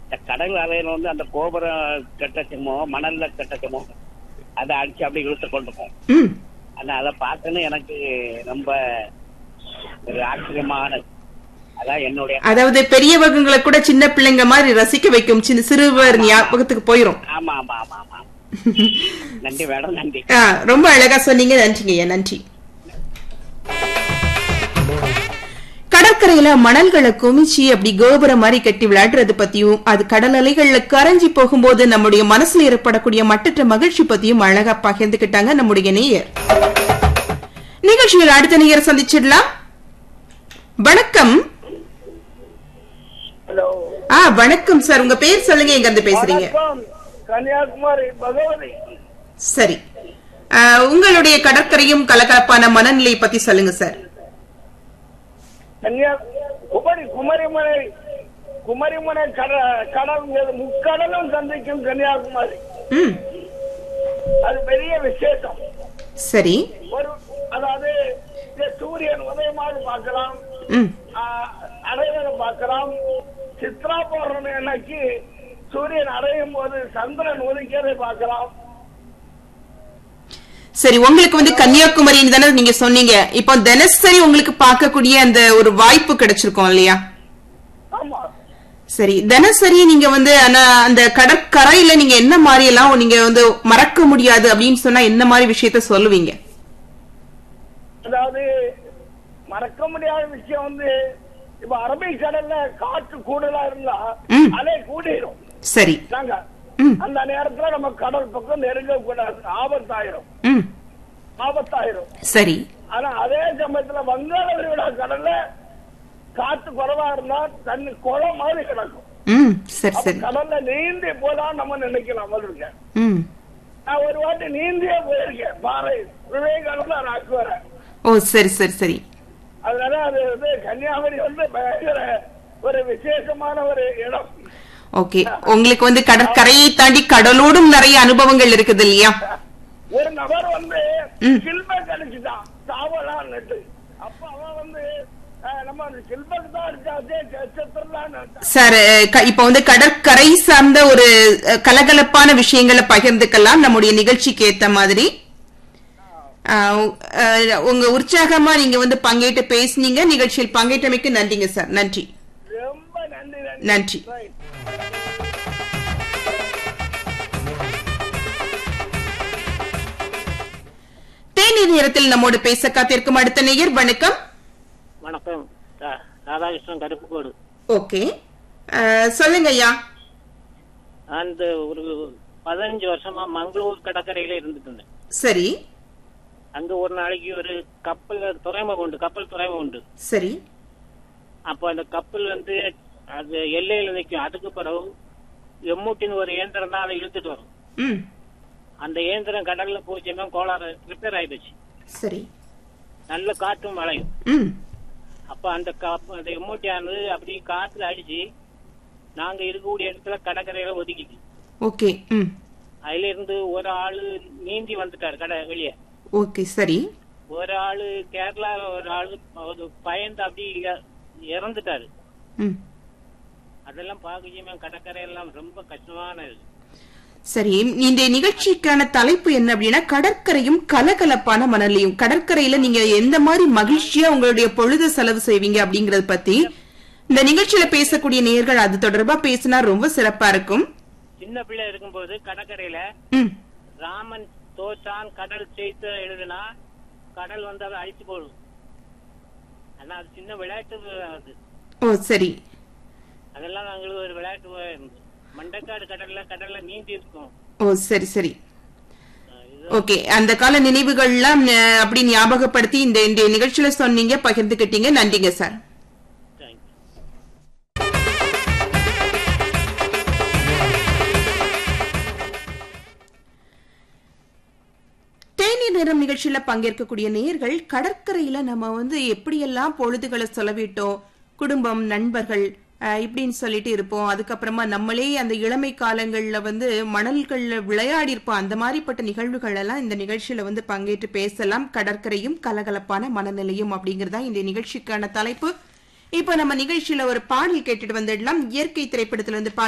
இந்த கடல் அலையில வந்து அந்த கோபுரம் கட்டச்சமோ மணல்ல கட்டச்சமோ அதை அடிச்சு அப்படி இழுத்து கொண்டு போகும் ம் ஆனா அதை பார்த்தோன்னு எனக்கு ரொம்ப ஒரு ஆச்சரியமான அதான் என்னுடைய அதாவது பெரியவங்களை கூட சின்ன பிள்ளைங்க மாதிரி ரசிக்க வைக்கும் சின்ன சிறுவர் ஞாபகத்துக்கு போயிரும் ஆமா ஆமா ஆமா ஆமா நன்றி மேடம் நன்றி ஆ, ரொம்ப அழகா சொன்னீங்க நன்றிங்க ஐயா நன்றி கடற்கரையில மணல்களை குமிச்சு அப்படி கோபுரம் மாதிரி கட்டி விளையாடுறது பத்தியும் அது கடல் அலைகள்ல கரைஞ்சி போகும்போது நம்முடைய மனசுல ஏற்படக்கூடிய மட்டற்ற மகிழ்ச்சி பத்தியும் அழகா பகிர்ந்துகிட்டாங்க நம்முடைய நேயர் நிகழ்ச்சியில் அடுத்த நேயர் சந்திச்சிடலாம் வணக்கம் ஹலோ ஆ வணக்கம் சார் உங்க பேர் சொல்லுங்க எங்க இருந்து பேசுறீங்க வணக்கம் கன்னியாகுமரி பகவதி சரி ஆ, உங்களுடைய கடற்கரையும் கலகலப்பான மனநிலை பத்தி சொல்லுங்க சார் கன்னியா குமரி குமரிமலை குமரிமலை கட கடல் முக்கடலும் சந்திக்கும் கன்னியாகுமரி ம் அது பெரிய விசேஷம் சரி ஒரு அதாவது இந்த சூரியன் உதயமாக பார்க்கலாம் ம் ஆஹ், அடைவதை பார்க்கலாம் சித்ரா பௌர்ணமி அன்னைக்கு சூரியன் அடையும் போது சந்திரன் உதிக்கிறதை பார்க்கலாம் சரி உங்களுக்கு வந்து கன்னியாகுமரின்னு தானே நீங்க சொன்னீங்க இப்போ தினசரி உங்களுக்கு பார்க்கக்கூடிய அந்த ஒரு வாய்ப்பு கிடைச்சிருக்கும் இல்லையா ஆமா சரி தினசரி நீங்க வந்து ஆனா அந்த கடற்கரையில நீங்க என்ன மாதிரி எல்லாம் நீங்க வந்து மறக்க முடியாது அப்படின்னு சொன்னா என்ன மாதிரி விஷயத்த சொல்லுவீங்க அதாவது மறக்க முடியாத விஷயம் வந்து இப்ப அரபிக் கடல்ல காற்று கூடுதலா இருந்தா ம். அலை கூடிரும் சரி நாங்க ம் அந்த நேரத்துல நம்ம கடல் பக்கம் நெருங்க கூடாது ஆபத்தாயிரும் ம் ஆபத்தாயிரும் சரி ஆனா அதே சமயத்துல வங்காள விரிகுடா கடல்ல காற்று குறைவா இருந்தா தண்ணி குளம் மாதிரி கிடக்கும் ம் சரி அப்ப சரி கடல்ல நீந்தி போதான் நம்ம நினைக்கலாம் முதல்ல ம் நான் ஒரு வாட்டி நீந்தியே போயிருக்கேன் பாறை விவேகானந்தா ராக்கு வரேன் ஓ சரி சரி சரி அதனால அது வந்து கன்னியாகுமரி வந்து பயங்கர ஒரு விசேஷமான ஒரு இடம் ஓகே உங்களுக்கு வந்து கடற்கரையை தாண்டி கடலோடும் நிறைய அனுபவங்கள் இருக்குது இல்லையா ஒரு நபர் வந்து ம். சில்பக் அடிச்சுட்டான் சாவலாம் நட்டு அப்ப அவன் வந்து அஹ், நம்ம அந்த சில்பக் தான் அடிச்சாச்சே செத்துடலான்னு சார் அஹ், க- இப்ப வந்து கடற்கரை சார்ந்த ஒரு அஹ், கலகலப்பான விஷயங்களை பகிர்ந்துக்கலாம் நம்முடைய நிகழ்ச்சிக்கு ஏத்த மாதிரி அஹ், உ- அஹ், உங்க உற்சாகமா நீங்க வந்து பங்கேற்று பேசுனீங்க நிகழ்ச்சியில் பங்கேற்றமைக்கு நன்றிங்க சார் நன்றி ரொம்ப நன்றி நன்றி Right. தேநீர் நேரத்தில் நம்மோடு பேச காத்திருக்கும் அடுத்த நேயர் வணக்கம் வணக்கம் ரா- ராதாகிருஷ்ணன் கருப்புக்கோடு ஓகே அஹ், சொல்லுங்க ஐயா அந்த ஒரு பதினஞ்சு வருஷமா மங்களூர் கடற்கரையில இருந்துட்டு இருந்தேன் சரி அங்க ஒரு நாளைக்கு ஒரு கப்பல் துறைமுகம் உண்டு கப்பல் துறைமுகம் உண்டு சரி அப்போ அந்த கப்பல் வந்து அது எல்லையில நிற்கும் அதுக்கு பிறகு எம்மூட்டின்னு ஒரு இயந்திரம் தான் அதை இழுத்துட்டு வரும் ம் அந்த இயந்திரம் கடல்ல போச்சுன்னா கோளாறு ரிப்பேர் ஆயிடுச்சு சரி நல்ல காற்றும் மழையும் ம் அப்ப அந்த கப் அந்த எம்மூட்டியானது அப்படியே காத்துல அடிச்சு நாங்க இருக்கக்கூடிய இடத்துல கடற்கரையில ஒதுக்கிட்டு ஓகே ம் அதுல இருந்து ஒரு ஆளு நீந்தி வந்துட்டாரு கடை வெளியே ஓகே சரி ஒரு ஆளு கேரளா ஒரு ஆளு ஒரு பயந்து அப்படி இ- இறந்துட்டாரு ம் அதெல்லாம் பாக்குச்சுமே கடற்கரை எல்லாம் ரொம்ப கஷ்டமான இது சரி இந்த நிகழ்ச்சிக்கான தலைப்பு என்ன அப்படின்னா கடற்கரையும் கலகலப்பான மணலையும் கடற்கரையில நீங்க எந்த மாதிரி மகிழ்ச்சியா உங்களுடைய பொழுது செலவு செய்வீங்க அப்படிங்கறத பத்தி இந்த நிகழ்ச்சியில பேசக்கூடிய நேயர்கள் அது தொடர்பா பேசினா ரொம்ப சிறப்பா இருக்கும் சின்ன பிள்ளை இருக்கும்போது கடற்கரையில ம் ராமன் தோற்றான் கடல் செய்த எழுதுனா கடல் வந்து அதை அழிச்சு போடும் ஆனா அது சின்ன விளையாட்டு அது ஓ சரி அதெல்லாம் நாங்களுக்கு ஒரு விளையாட்டு இருந்தது மண்டக்காடு கடல்ல கடல்ல நீந்தி இருக்கும் ஓ சரி சரி அஹ் இது ஓகே அந்த கால நினைவுகள்லாம் அஹ், அப்படி ஞாபகப்படுத்தி இந்த இந்த நிகழ்ச்சியில சொன்னீங்க பகிர்ந்துக்கிட்டீங்க நன்றிங்க சார் தேங்க்யூ தேநீர் நேரம் நிகழ்ச்சியில பங்கேற்கக்கூடிய நேயர்கள் கடற்கரையில நம்ம வந்து எப்படியெல்லாம் பொழுதுகளை செலவிட்டோம் குடும்பம் நண்பர்கள் அஹ், இப்படின்னு சொல்லிட்டு இருப்போம் அதுக்கப்புறமா நம்மளே அந்த இளமை காலங்கள்ல வந்து மணல்கள்ல விளையாடி இருப்போம் அந்த மாதிரிப்பட்ட நிகழ்வுகள் எல்லாம் இந்த நிகழ்ச்சியில வந்து பங்கேற்று பேசலாம் கடற்கரையும் கலகலப்பான மனநிலையும் அப்படிங்கறதா இந்த நிகழ்ச்சிக்கான தலைப்பு இப்போ நம்ம நிகழ்ச்சியில ஒரு பாடல் கேட்டுட்டு வந்துடலாம் இயற்கை திரைப்படத்துல இருந்து